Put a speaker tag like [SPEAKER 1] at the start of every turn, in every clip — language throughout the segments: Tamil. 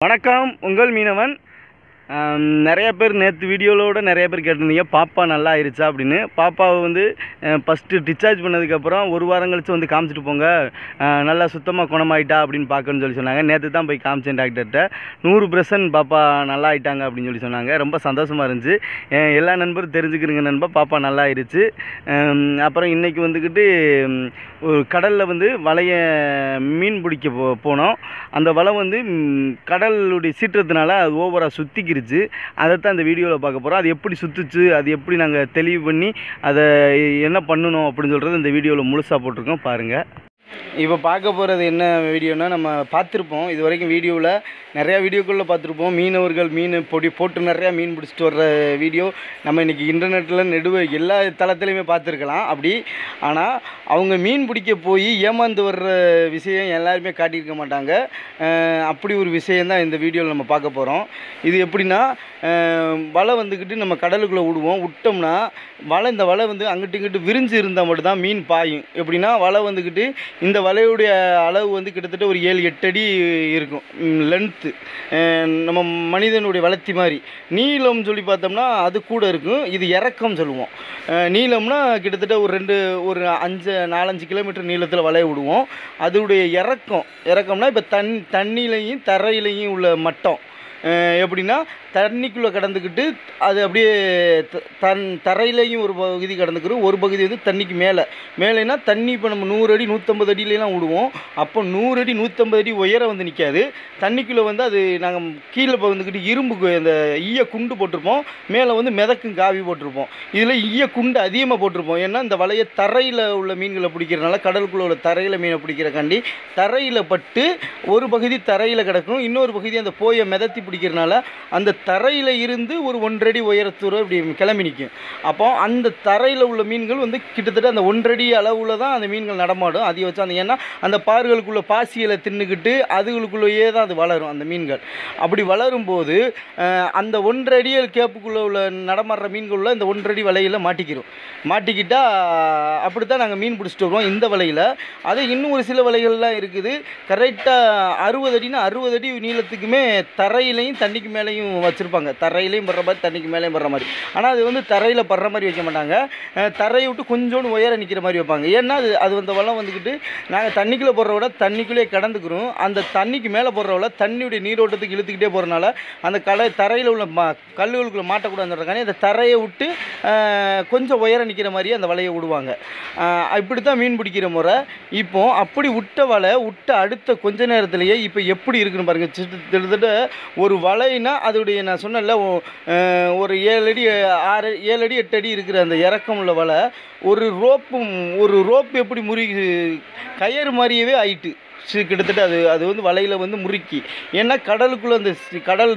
[SPEAKER 1] வணக்கம் உங்கள் மீனவன் ஆம், நிறைய பேர் நேற்று வீடியோவோட நிறைய பேர் கேட்டிருந்தீங்க பாப்பா நல்லா ஆயிருச்சா அப்படின்னு பாப்பாவை வந்து ஃபஸ்ட்டு டிஸ்சார்ஜ் பண்ணதுக்கப்புறம் ஒரு வாரம் கழிச்சு வந்து காமிச்சிட்டு போங்க அஹ், நல்லா சுத்தமாக குணமாயிட்டா அப்படின்னு பார்க்கணும்னு சொல்லி சொன்னாங்க நேற்று தான் போய் காமிச்சேன் டாக்டர்கிட்ட நூறு பர்சன்ட் பாப்பா நல்லா ஆயிட்டாங்க அப்படின்னு சொல்லி சொன்னாங்க ரொம்ப சந்தோஷமாக இருந்துச்சு அஹ், எல்லா நண்பரும் தெரிஞ்சுக்கிறீங்க நண்பா பாப்பா நல்லா ஆயிருச்சு அம், அப்புறம் இன்றைக்கி வந்துக்கிட்டு ம், ஒரு கடலில் வந்து வலைய மீன் பிடிக்க போ போனோம் அந்த வலை வந்து ம், கடலுடைய சீற்றத்தினால அது ஓவராக சுற்றிக்கிருச்சு அதைத்தான் இந்த வீடியோவில் பார்க்க போகிறோம் அது எப்படி சுற்றுச்சு அது எப்படி நாங்கள் தெளிவு பண்ணி அதை என்ன பண்ணணும் அப்படின்னு சொல்கிறது இந்த வீடியோவில் முழுசாக போட்டிருக்கோம் பாருங்கள் இப்போ பார்க்க போகிறது என்ன வீடியோனா நம்ம பார்த்துருப்போம் இது வரைக்கும் வீடியோவில் நிறையா வீடியோக்குள்ளே பார்த்துருப்போம் மீனவர்கள் மீன் பொடி போட்டு நிறையா மீன் பிடிச்சிட்டு வர்ற வீடியோ நம்ம இன்றைக்கி இன்டர்நெட்டில் நெடுவ எல்லா தளத்துலையுமே பார்த்துருக்கலாம் அப்படி ஆனால் அவங்க மீன் பிடிக்க போய் ஏமாந்து வர்ற விஷயம் எல்லாருமே காட்டியிருக்க மாட்டாங்க அஹ் அப்படி ஒரு விஷயந்தான் இந்த வீடியோவில் நம்ம பார்க்க போகிறோம் இது எப்படின்னா அஹ் வலை வந்துக்கிட்டு நம்ம கடலுக்குள்ளே விடுவோம் விட்டோம்னா வலை இந்த வலை வந்து அங்கிட்டு இங்கிட்டு விரிஞ்சு இருந்தால் மட்டும்தான் மீன் பாயும் எப்படின்னா வலை வந்துக்கிட்டு இந்த வலையுடைய அளவு வந்து கிட்டத்தட்ட ஒரு ஏழு எட்டு அடி இருக்கும் லென்த்து நம்ம மனிதனுடைய வளர்த்தி மாதிரி நீளம் சொல்லி பார்த்தோம்னா அது கூட இருக்கும் இது இறக்கம் சொல்லுவோம் அஹ் நீளம்னா கிட்டத்தட்ட ஒரு ரெண்டு ஒரு அஞ்சு நாலஞ்சு கிலோமீட்டர் நீளத்தில் வலைய விடுவோம் அதோடைய இறக்கம் இறக்கம்னா இப்போ தண் தண்ணியிலையும் தரையிலையும் உள்ள மட்டம் அஹ் எப்படின்னா தண்ணிக்குள்ளே கடந்துக்கிட்டு அது அப்படியே த- தன் தரையிலையும் ஒரு பகுதி கடந்துக்கிறோம் ஒரு பகுதி வந்து தண்ணிக்கு மேலே மேலேனா தண்ணி இப்போ நம்ம நூறு அடி நூற்றம்பது அடியிலலாம் விடுவோம் அப்போ நூறு அடி நூற்றம்பது அடி உயரம் வந்து நிற்காது தண்ணிக்குள்ளே வந்து அது நாங்கள் கீழே இப்போ வந்துக்கிட்டு இரும்பு கு- இந்த ஈய குண்டு போட்டிருப்போம் மேலே வந்து மிதக்கும் காவி போட்டிருப்போம் இதில் ஈய குண்டு அதிகமாக போட்டிருப்போம் ஏன்னா இந்த வலையை தரையில் உள்ள மீன்களை பிடிக்கிறனால கடலுக்குள்ளே உள்ள தரையில் மீனை பிடிக்கிறக்காண்டி தரையில் பட்டு ஒரு பகுதி தரையில் கிடக்கும் இன்னொரு பகுதி அந்த போயை மிதத்தி பிடிக்கிறனால அந்த தரையில் இருந்து ஒரு ஒன்றடி உயரத்தூர இப்படி கிளம்பி நிற்கும் அப்போ அந்த தரையில் உள்ள மீன்கள் வந்து கிட்டத்தட்ட அந்த ஒன்றடி அளவில் தான் அந்த மீன்கள் நடமாடும் அதை வச்சு அந்த ஏன்னா அந்த பார்களுக்குள்ள பாசிகளை தின்னுக்கிட்டு அதுகளுக்குள்ளேயே தான் அது வளரும் அந்த மீன்கள் அப்படி வளரும்போது அஹ், அந்த ஒன்றடி கேப்புக்குள்ளே உள்ள நடமாடுற மீன்களில் இந்த ஒன்றடி வலையில் மாட்டிக்கிறோம் மாட்டிக்கிட்டா அப்படி தான் நாங்கள் மீன் பிடிச்சிட்டு வருவோம் இந்த வலையில் அது இன்னும் ஒரு சில வலைகள்லாம் இருக்குது கரெக்டாக அறுபது அடினா அறுபது அடி நீளத்துக்குமே தரையிலையும் தண்ணிக்கு மேலேயும் வச்சுருப்பாங்க தரையிலையும் படுற மாதிரி தண்ணிக்கு மேலேயும் படுற மாதிரி ஆனால் அது வந்து தரையில் படுற மாதிரி வைக்க மாட்டாங்க அஹ் தரையை விட்டு கொஞ்சோண்டு உயர நிற்கிற மாதிரி வைப்பாங்க ஏன்னா அது அது அந்த வளம் வந்துக்கிட்டு நாங்கள் தண்ணிக்குள்ளே போடுற விட தண்ணிக்குள்ளே கடந்துக்கிறோம் அந்த தண்ணிக்கு மேலே போடுற விட தண்ணியுடைய நீரோட்டத்துக்கு இழுத்துக்கிட்டே போகிறனால அந்த கலை தரையில் உள்ள மா கல்லுகளுக்குள்ளே மாட்டக்கூடாதுன்றக்கானே அந்த தரையை விட்டு அஹ், கொஞ்சம் உயர நிற்கிற மாதிரியே அந்த வலையை விடுவாங்க அஹ், இப்படி தான் மீன் பிடிக்கிற முறை இப்போ அப்படி விட்ட வலை விட்ட அடுத்த கொஞ்ச நேரத்திலேயே இப்போ எப்படி இருக்குன்னு பாருங்கள் கிட்டத்தட்ட ஒரு வலைனா அதோடைய நான் சொன்னேன்ல ஒ- அஹ், ஒரு ஏழு அடி ஆறு ஏழு அடி எட்டு அடி இருக்கிற அந்த இறக்கம் உள்ள வலை ஒரு ரோப்பும் ஒரு ரோப் எப்படி முறி கயிறு மாதிரியவே ஆயிட்டு சி- கிட்டத்தட்ட அது அது வந்து வலையில் வந்து முறுக்கி ஏன்னா கடலுக்குள்ளே அந்த சி- கடல்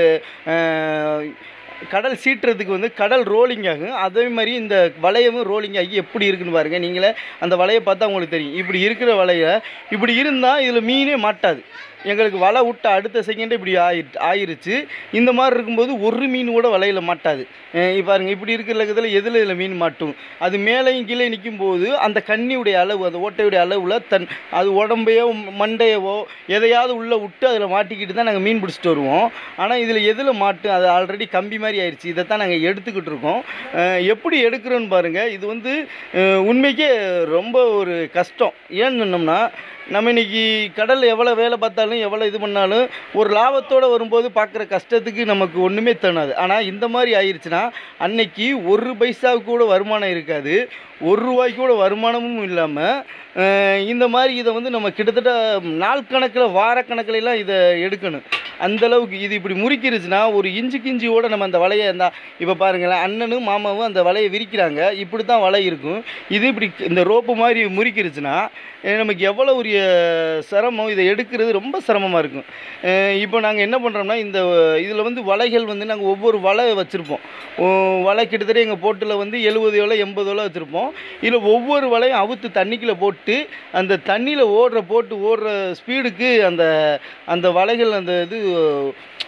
[SPEAKER 1] அஹ், கடல் சீட்டுறதுக்கு வந்து கடல் ரோலிங் ஆகும் அதே மாதிரி இந்த வளையமும் ரோலிங் ஆகி எப்படி இருக்குன்னு பாருங்கள் நீங்களே அந்த வலையை பார்த்தா உங்களுக்கு தெரியும் இப்படி இருக்கிற வலையை இப்படி இருந்தால் இதில் மீனே மாட்டாது எங்களுக்கு வலை விட்ட அடுத்த செகண்டே இப்படி ஆயி ஆயிருச்சு இந்த மாதிரி இருக்கும்போது ஒரு மீன் கூட வலையில் மாட்டாது அஹ் இப்ப பாருங்க இப்படி இருக்கிற இதில் எதில் இதில் மீன் மாட்டும் அது மேலேயும் கீழே நிற்கும் போது அந்த கண்ணியுடைய அளவு அந்த ஓட்டையுடைய அளவில் தன் அது உடம்பையோ மண்டையவோ எதையாவது உள்ளே விட்டு அதில் மாட்டிக்கிட்டு தான் நாங்கள் மீன் பிடிச்சிட்டு வருவோம் ஆனால் இதில் எதில் மாட்டும் அது ஆல்ரெடி கம்பி மாதிரி ஆயிடுச்சு இதை தான் நாங்கள் எடுத்துக்கிட்டு இருக்கோம் அஹ் எப்படி எடுக்கிறோன்னு பாருங்கள் இது வந்து அஹ் உண்மைக்கே ரொம்ப ஒரு கஷ்டம் ஏன்னு சொன்னோம்னா நம்ம இன்னைக்கு கடலில் எவ்வளோ வேலை பார்த்தாலும் எவ்வளோ இது பண்ணாலும் ஒரு லாபத்தோடு வரும்போது பார்க்குற கஷ்டத்துக்கு நமக்கு ஒன்றுமே தோணாது ஆனால் இந்த மாதிரி ஆயிடுச்சுன்னா அன்னைக்கு ஒரு பைசாவுக்கு கூட வருமானம் இருக்காது ஒரு ரூபாய்க்கு கூட வருமானமும் இல்லாமல் இந்த மாதிரி இதை வந்து நம்ம கிட்டத்தட்ட நாள் கணக்கில் வாரக்கணக்கில் எல்லாம் இதை எடுக்கணும் அந்த அளவுக்கு இது இப்படி முறிக்கிருச்சுன்னா ஒரு இஞ்சி கிஞ்சியோட நம்ம அந்த வலையை இந்த இப்போ பாருங்களேன் அண்ணனும் மாமாவும் அந்த வலையை விரிக்கிறாங்க இப்படி தான் வலை இருக்கும் இது இப்படி இந்த ரோப்பு மாதிரி முறிக்கிருச்சுன்னா அஹ் நமக்கு எவ்வளோ ஒரு அஹ், சிரமம் இதை எடுக்கிறது ரொம்ப சிரமமாக இருக்கும் அஹ் இப்போ நாங்கள் என்ன பண்ணுறோம்னா இந்த இதில் வந்து வலைகள் வந்து நாங்கள் ஒவ்வொரு வலை வச்சுருப்போம் வலை கிட்டத்தட்ட எங்கள் போட்டில் வந்து எழுபது வலை எண்பது வலை வச்சுருப்போம் இதில் ஒவ்வொரு வலையும் அவுத்து தண்ணிக்குள்ளே போட்டு அந்த தண்ணியில் ஓடுற போட்டு ஓடுற ஸ்பீடுக்கு அந்த அந்த வலைகள் அந்த இது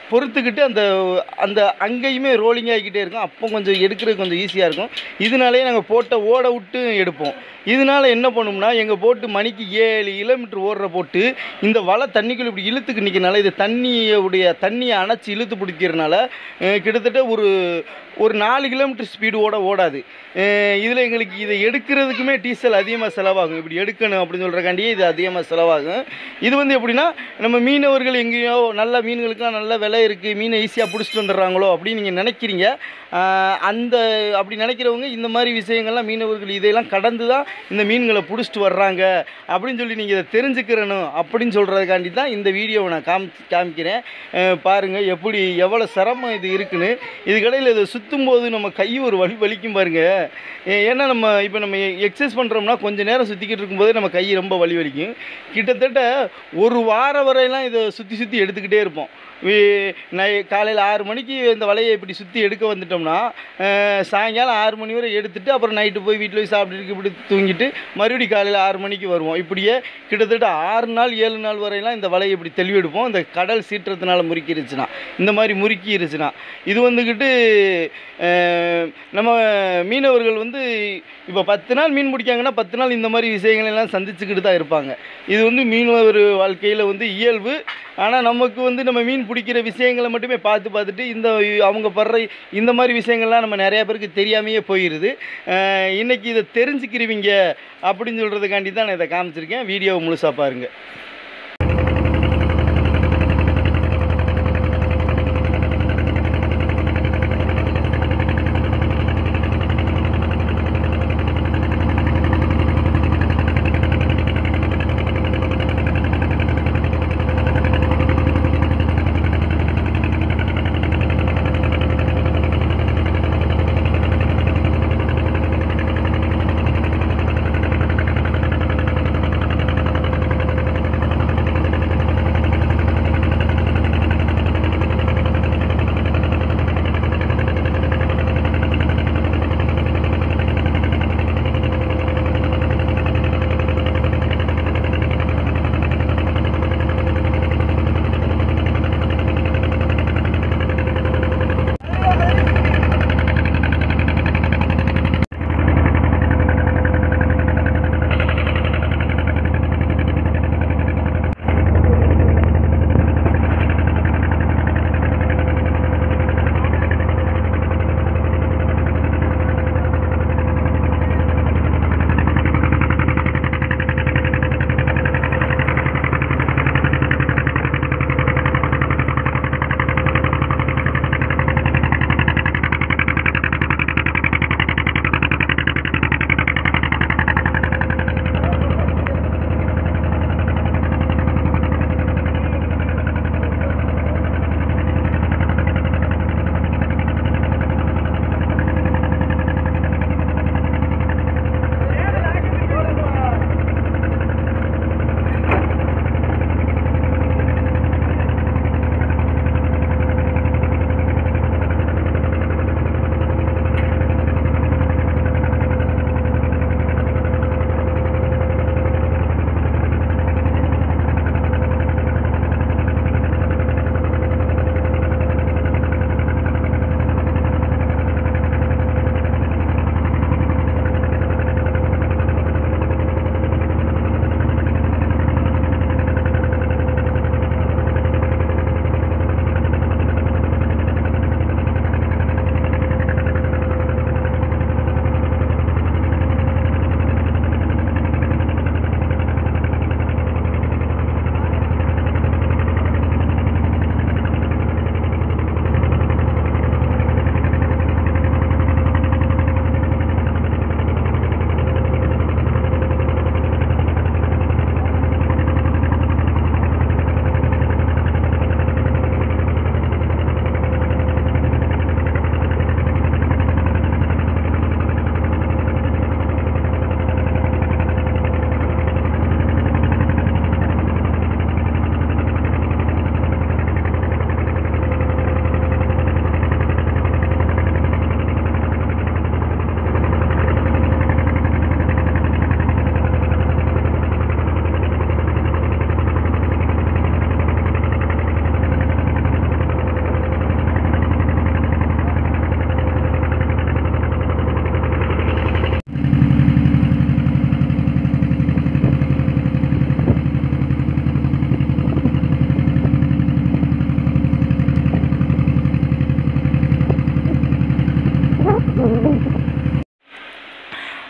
[SPEAKER 1] பொறுத்துக்கிட்டு அந்த அந்த அங்கேயுமே ரோலிங் ஆகிக்கிட்டே இருக்கும் அப்போ கொஞ்சம் எடுக்கிறது கொஞ்சம் ஈஸியாக இருக்கும் இதனாலேயே நாங்கள் போட்டை ஓட விட்டு எடுப்போம் இதனால என்ன பண்ணும்னா எங்கள் போட்டு மணிக்கு ஏழு கிலோமீட்டர் ஓடுற போட்டு இந்த வலை தண்ணிக்குள்ள இப்படி இழுத்துக்கு நிற்கிறனால இது தண்ணியுடைய தண்ணியை அணைச்சி இழுத்து பிடிக்கிறனால அஹ், கிட்டத்தட்ட ஒரு ஒரு நாலு கிலோமீட்டர் ஸ்பீடு ஓட ஓடாது இதில் எங்களுக்கு இதை எடுக்கிறதுக்குமே டீசல் அதிகமாக செலவாகும் இப்படி எடுக்கணும் அப்படின்னு சொல்கிறக்காண்டியே இது அதிகமாக செலவாகும் இது வந்து எப்படின்னா நம்ம மீனவர்கள் எங்கேயோ நல்ல மீன்களுக்குலாம் நல்ல விலை இருக்குது மீனை ஈஸியாக பிடிச்சிட்டு வந்துடுறாங்களோ அப்படின்னு நீங்கள் நினைக்கிறீங்க ஆஹ் அந்த அப்படி நினைக்கிறவங்க இந்த மாதிரி விஷயங்கள்லாம் மீனவர்கள் இதையெல்லாம் கடந்து தான் இந்த மீன்களை பிடிச்சிட்டு வர்றாங்க அப்படின்னு சொல்லி நீங்கள் இதை தெரிஞ்சுக்கிறணும் அப்படின்னு சொல்கிறதுக்காண்டி தான் இந்த வீடியோவை நான் காமி காமிக்கிறேன் அஹ் பாருங்க எப்படி எவ்வளோ சிரமம் இது இருக்குன்னு இதுக்கடையில் இதை சுற்றும் போது நம்ம கை ஒரு வலி வலிக்கும் பாருங்க ஏ- ஏன்னா நம்ம இப்போ நம்ம எக்ஸசைஸ் பண்ணுறோம்னா கொஞ்சம் நேரம் சுற்றிக்கிட்டு இருக்கும்போதே நம்ம கை ரொம்ப வலி வலிக்கும் கிட்டத்தட்ட ஒரு வாரம் வரையெல்லாம் இதை சுற்றி சுற்றி எடுத்துக்கிட்டே இருப்போம் வி- நை காலையில் ஆறு மணிக்கு இந்த வலையை இப்படி சுற்றி எடுக்க வந்துட்டோம்னா அஹ், சாயங்காலம் ஆறு மணி வரை எடுத்துட்டு அப்புறம் நைட்டு போய் வீட்டில் போய் சாப்பிட்டுட்டு இப்படி தூங்கிட்டு மறுபடியும் காலையில் ஆறு மணிக்கு வருவோம் இப்படியே கிட்டத்தட்ட ஆறு நாள் ஏழு நாள் வரையெல்லாம் இந்த வலையை இப்படி தெளிவு எடுப்போம் இந்த கடல் சீற்றத்தினால முறுக்கிருச்சுன்னா இந்த மாதிரி முறுக்கிருச்சுன்னா இது வந்துக்கிட்டு அஹ், நம்ம மீனவர்கள் வந்து இப்போ பத்து நாள் மீன் பிடிக்காங்கன்னா பத்து நாள் இந்த மாதிரி விஷயங்கள் எல்லாம் சந்திச்சுக்கிட்டு தான் இருப்பாங்க இது வந்து மீனவர் வாழ்க்கையில் வந்து இயல்பு ஆனால் நமக்கு வந்து நம்ம மீன் பிடிக்கிற விஷயங்களை மட்டுமே பார்த்து பார்த்துட்டு இந்த அவங்க படுற இந்த மாதிரி விஷயங்கள்லாம் நம்ம நிறைய பேருக்கு தெரியாமையே போயிடுது அஹ் இன்னைக்கு இதை தெரிஞ்சுக்கிறீங்க அப்படின்னு சொல்கிறதுக்காண்டி தான் நான் இதை காமிச்சிருக்கேன் வீடியோவை முழுசாக பாருங்கள்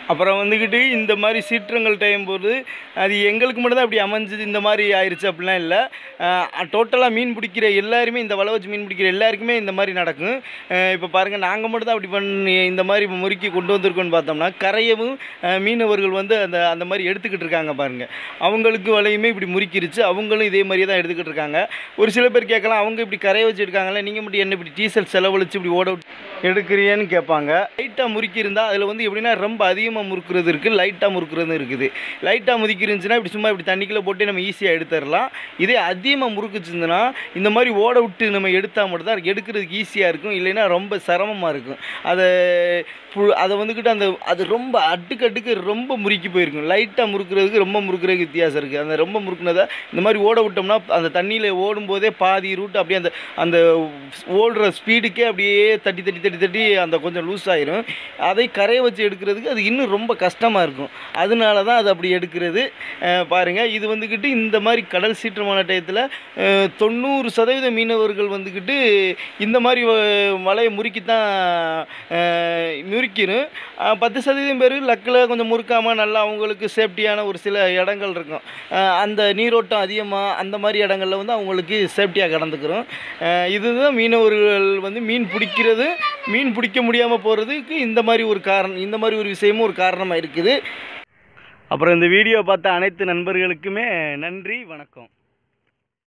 [SPEAKER 1] அப்புறம் வந்துக்கிட்டு இந்த மாதிரி சீற்றங்கள் டைம் போது அது எங்களுக்கு மட்டும் தான் அப்படி அமைஞ்சது இந்த மாதிரி ஆயிடுச்சு அப்படிலாம் இல்லை டோட்டலாக மீன் பிடிக்கிற எல்லாருமே இந்த வலை வச்சு மீன் பிடிக்கிற எல்லாருக்குமே இந்த மாதிரி நடக்கும் இப்போ பாருங்கள் நாங்கள் மட்டும் தான் அப்படி பண்ணி இந்த மாதிரி முறுக்கி கொண்டு வந்திருக்கோம்னு பார்த்தோம்னா கரையவும் அஹ், மீனவர்கள் வந்து அந்த அந்த மாதிரி எடுத்துக்கிட்டு இருக்காங்க பாருங்கள் அவங்களுக்கு வலையுமே இப்படி முறுக்கிருச்சு அவங்களும் இதே மாதிரியே தான் எடுத்துக்கிட்டு இருக்காங்க ஒரு சில பேர் கேட்கலாம் அவங்க இப்படி கரைய வச்சு எடுக்காங்களே நீங்கள் மட்டும் என்ன இப்படி டீசல் செலவழிச்சு இப்படி ஓட விட்டு எடுக்கிறியேன்னு கேட்பாங்க லைட்டாக முறுக்கியிருந்தா அதில் வந்து எப்படின்னா ரொம்ப அதிகமாக முறுக்குறது இருக்குது லைட்டாக முறுக்குறது இருக்குது லைட்டாக முறுக்கிருந்துச்சுன்னா இப்படி சும்மா இப்படி தண்ணிக்குள்ளே போட்டு நம்ம ஈஸியாக எடுத்துடலாம் இதே அதிகமாக முறுக்குச்சுருந்துன்னா இந்த மாதிரி ஓட விட்டு நம்ம எடுத்தால் மட்டும் தான் எடுக்கிறதுக்கு ஈஸியாக இருக்கும் இல்லைன்னா ரொம்ப சிரமமாக இருக்கும் அதை பு- அதை வந்துக்கிட்டு அந்த அது ரொம்ப அடுக்கு அடுக்கு ரொம்ப முறுக்கி போயிருக்கும் லைட்டாக முறுக்குறதுக்கு ரொம்ப முறுக்குறதுக்கு வித்தியாசம் இருக்குது அந்த ரொம்ப முறுக்குனதை இந்த மாதிரி ஓட விட்டோம்னா அந்த தண்ணியில் ஓடும்போதே பாதி ரூட் அப்படியே அந்த அந்த ஓடுற ஸ்பீடுக்கே அப்படியே தட்டி தட்டி தட்டி தட்டி அந்த கொஞ்சம் லூஸ் ஆயிரும் அதை கரைய வச்சு எடுக்கிறதுக்கு அது இன்னும் ரொம்ப கஷ்டமாக இருக்கும் அதனால தான் அது அப்படி எடுக்கிறது அஹ் பாருங்க இது வந்துக்கிட்டு இந்த மாதிரி கடல் சீற்றமான டயத்தில் தொண்ணூறு சதவீத மீனவர்கள் வந்துக்கிட்டு இந்த மாதிரி வ- வலையை முறுக்கித்தான் அஹ், முறுக்கிரும் அஹ், பத்து சதவீதம் பேர் லக்கில் கொஞ்சம் முறுக்காமல் நல்லா அவங்களுக்கு சேஃப்டியான ஒரு சில இடங்கள் இருக்கும் அஹ், அந்த நீரோட்டம் அதிகமாக அந்த மாதிரி இடங்கள்ல வந்து அவங்களுக்கு சேஃப்டியாக கடந்துக்கிறோம் அஹ், இதுதான் மீனவர்கள் வந்து மீன் பிடிக்கிறது மீன் பிடிக்க முடியாமல் போகிறதுக்கு இந்த மாதிரி ஒரு காரணம் இந்த மாதிரி ஒரு விஷயமும் ஒரு காரணமாக இருக்குது அப்புறம் இந்த வீடியோ பார்த்த அனைத்து நண்பர்களுக்குமே நன்றி வணக்கம்